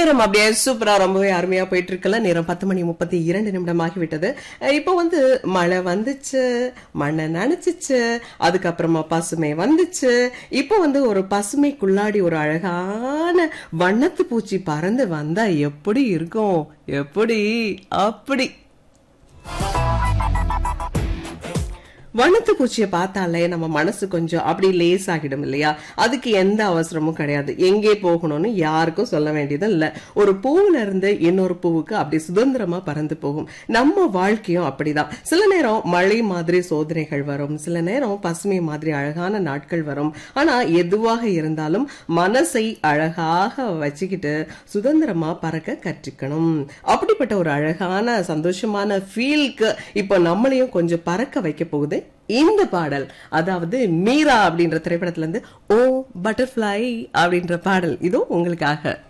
நேரம் அப்படியே சூப்பரா ரொம்பவே அருமையா போயிட்டு இருக்கல நேரம் பத்து மணி முப்பத்தி இரண்டு நிமிடம் ஆகிவிட்டது அஹ் இப்போ வந்து மழை வந்துச்சு மண்ணை நனைச்சிச்சு அதுக்கப்புறமா பசுமை வந்துச்சு இப்போ வந்து ஒரு பசுமைக்குள்ளாடி ஒரு அழகான வண்ணத்து பூச்சி பறந்து வந்தா எப்படி இருக்கும் எப்படி அப்படி வண்ணத்து பூச்சியை பார்த்தாலே நம்ம மனசு கொஞ்சம் அப்படி லேஸ் ஆகிடும் இல்லையா அதுக்கு எந்த அவசரமும் கிடையாது எங்கே போகணும்னு யாருக்கும் சொல்ல வேண்டியது இல்ல ஒரு பூவுல இருந்து இன்னொரு பூவுக்கு அப்படி சுதந்திரமா பறந்து போகும் நம்ம வாழ்க்கையும் அப்படிதான் சில நேரம் மழை மாதிரி சோதனைகள் வரும் சில நேரம் பசுமை மாதிரி அழகான நாட்கள் வரும் ஆனா எதுவாக இருந்தாலும் மனசை அழகாக வச்சுக்கிட்டு சுதந்திரமா பறக்க கற்றுக்கணும் அப்படிப்பட்ட ஒரு அழகான சந்தோஷமான ஃபீல்க்கு இப்போ நம்மளையும் கொஞ்சம் பறக்க வைக்க போகுது இந்த பாடல் அதாவது மீரா அப்படின்ற திரைப்படத்துல இருந்து ஓ பட்டர்ஃப்ளை அப்படின்ற பாடல் இதோ உங்களுக்காக